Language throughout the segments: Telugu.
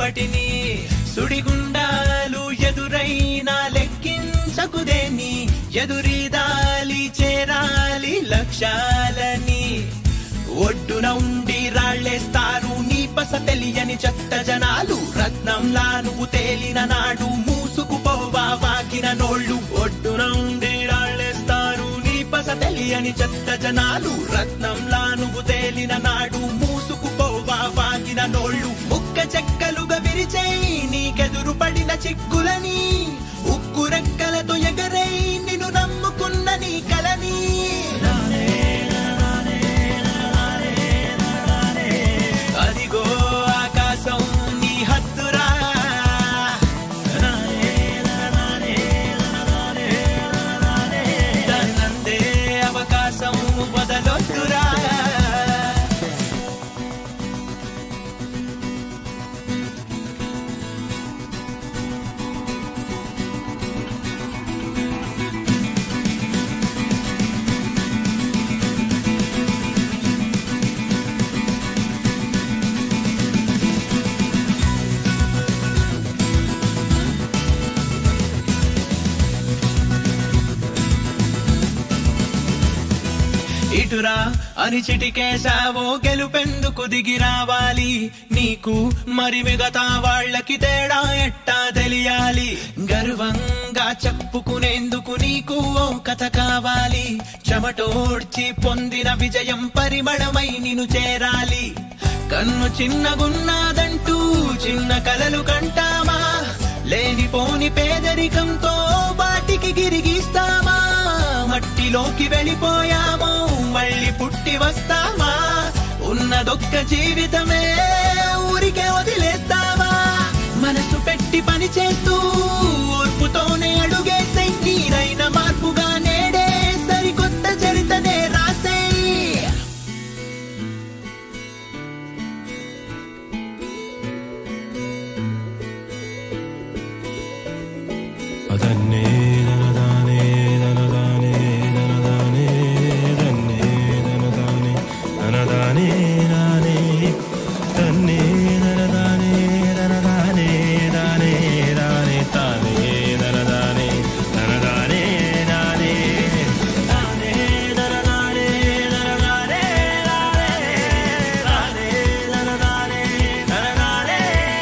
రేపటిని సుడిగుండాలు ఎదురైనా లెక్కించకుదేని ఎదురీదాలి చేరాలి లక్ష్యాలని ఒడ్డున ఉండి రాళ్ళేస్తారు నీ పస తెలియని చెత్త జనాలు రత్నంలా నువ్వు తేలిన నాడు మూసుకుపోవా వాకిన నోళ్ళు ఒడ్డున ఉండి రాళ్ళేస్తారు నీ పస తెలియని చెత్త జనాలు రత్నంలా నువ్వు తేలిన నాడు మూసుకుపోవా వాకిన నోళ్ళు ముక్క చెక్కలుగా విరిచేయి నీకెదురు పడిన చిక్కులని ఉక్కు రెక్కలతో ఎగరై నిన్ను నమ్ముకున్న నీ కలని అదిగో ఆకాశం నీ హద్దురా దాన్నందే అవకాశం వదలొద్దురా ఇటురా అని చిటికేశావో గెలుపెందుకు దిగి రావాలి నీకు మరి మిగతా వాళ్ళకి తేడా ఎట్టా తెలియాలి గర్వంగా చెప్పుకునేందుకు నీకు ఓ కథ కావాలి చెమటోడ్చి పొందిన విజయం పరిమళమై నిన్ను చేరాలి కన్ను చిన్నగున్నాదంటూ చిన్న కలలు కంటామా లేనిపోని పేదరికంతో వాటికి గిరిగిస్తామా మట్టిలోకి వెళ్ళిపోయామో మళ్ళీ పుట్టి వస్తామా ఉన్నదొక్క జీవితమే ఊరికే వదిలేస్తావా మనసు పెట్టి పని చేస్తూ ఓర్పుతోనే అడుగేసై నీరైన మార్పుగా నేడే సరికొత్త చరితనే రాసేయి അതന്നെ ധനദാനേ ധനദാനേ ധനദാനേ തന്നെ ധനദാനേ ധനദാനേ ദാനേ തന്നെ ധനദാനേ ധനദാനേ ദാനേ ദാനേ താനേ ധനദാനേ ധനദാനേ ദാനേ താനേ ധനദാനേ ധനദാനേ ദാനേ ധനദാനേ ധനദാനേ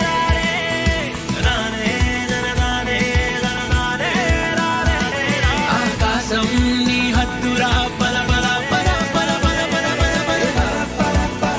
ദാനേ ధనదానే ధనదానే ఆకాశం నీ హద్దురా పల పల పల పల పల పల పల పల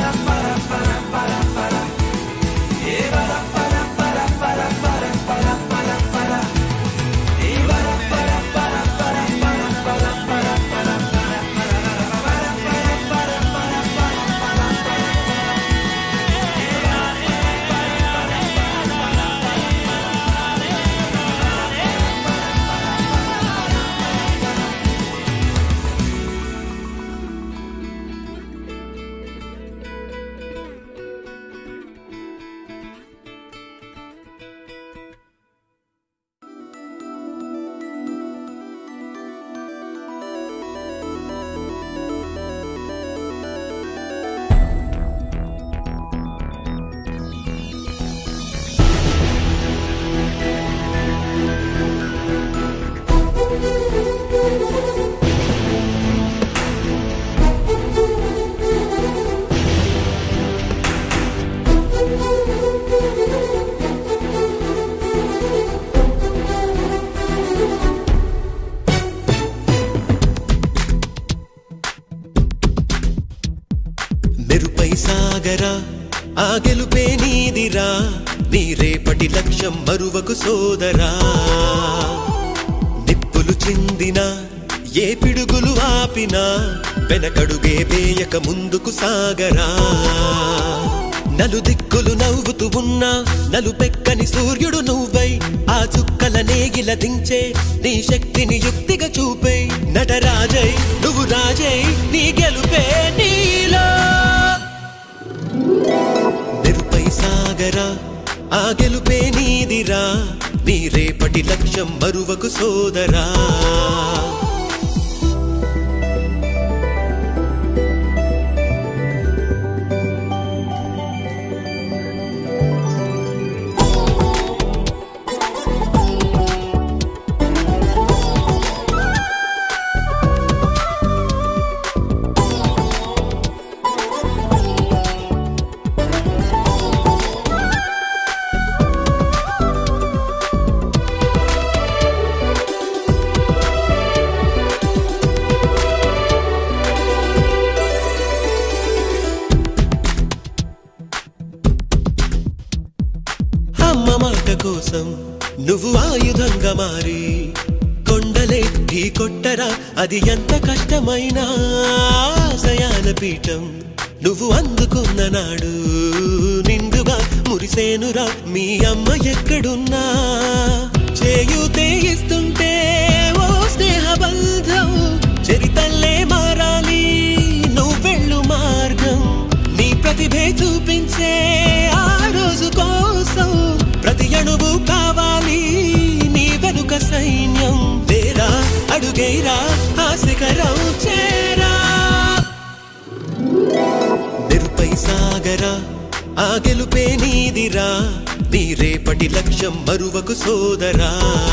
మెరుపై సాగరా ఆ గెలుపే నీదిరా నీ రేపటి లక్ష్యం మరువకు సోదరా నిప్పులు చిందిన ఏ పిడుగులు ఆపినా వెనకడుగే వేయక ముందుకు సాగరా నలు దిక్కులు నవ్వుతూ ఉన్నా నలుపెక్కని సూర్యుడు నువ్వై ఆ చుక్కల నేగిల దించే నీ శక్తిని యుక్తిగా చూపే నటరాజై నువ్వు రాజై నీ గెలుపే నీలో మెరుపై సాగరా ఆ గెలుపే నీదిరా నీ రేపటి లక్ష్యం మరువకు సోదరా కోసం నువ్వు ఆయుధంగా మారి కొండలే ఢీ కొట్టరా అది ఎంత కష్టమైనా ఆశయాల పీఠం నువ్వు అందుకున్న నాడు నిండుగా మురిసేనురా మీ అమ్మ ఎక్కడున్నా చేయూతే ఇస్తుంటే ఓ స్నేహ బంధం చరితల్లే మారాలి నువ్వు వెళ్ళు మార్గం నీ ప్రతిభే చూపించే ఆ రోజు కోసం ప్రతి అణువు కావాలి నీ వెనుక సైన్యం వేరా అడుగైరా ఆ శిఖరం చేరా నిరుపై సాగరా ఆ గెలుపే నీదిరా నీ రేపటి లక్ష్యం మరువకు సోదరా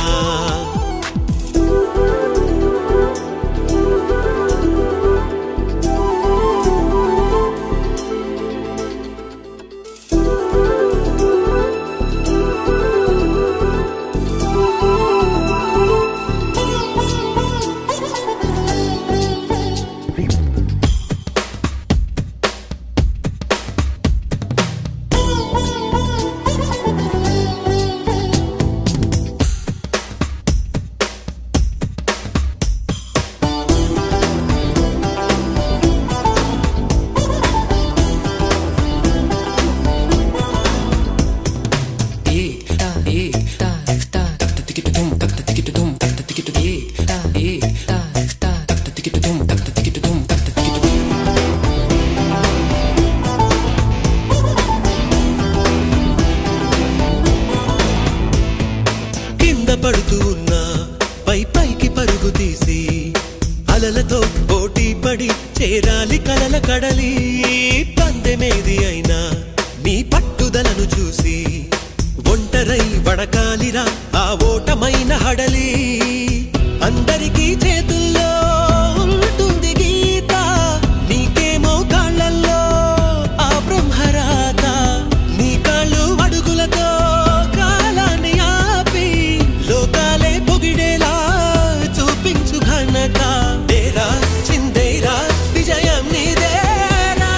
కింద పడుతూ ఉన్నా పై పైకి పరుగు తీసి అలలతో పోటీ పడి చేరాలి కలల కడలి పందెమేది అయినా నీ పట్టుదలను చూసి ఒంటరై వడకాలిరా ఆ ఓటమైన హడలి అందరికీ చేతుల్లో ఉంటుంది గీత నీకేమో కాళ్ళల్లో ఆ బ్రహ్మరాత నీ కాళ్ళు అడుగులతో కాలాన్ని ఆపి లోకాలే పొగిడేలా చూపించు ఘనత తేరా చిందేరా విజయం నీదేరా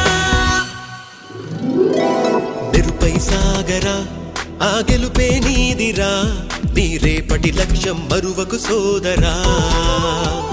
నిరుపై సాగరా ఆ గెలుపే నీదిరా నీ రేపటి లక్ష్యం మరువకు సోదరా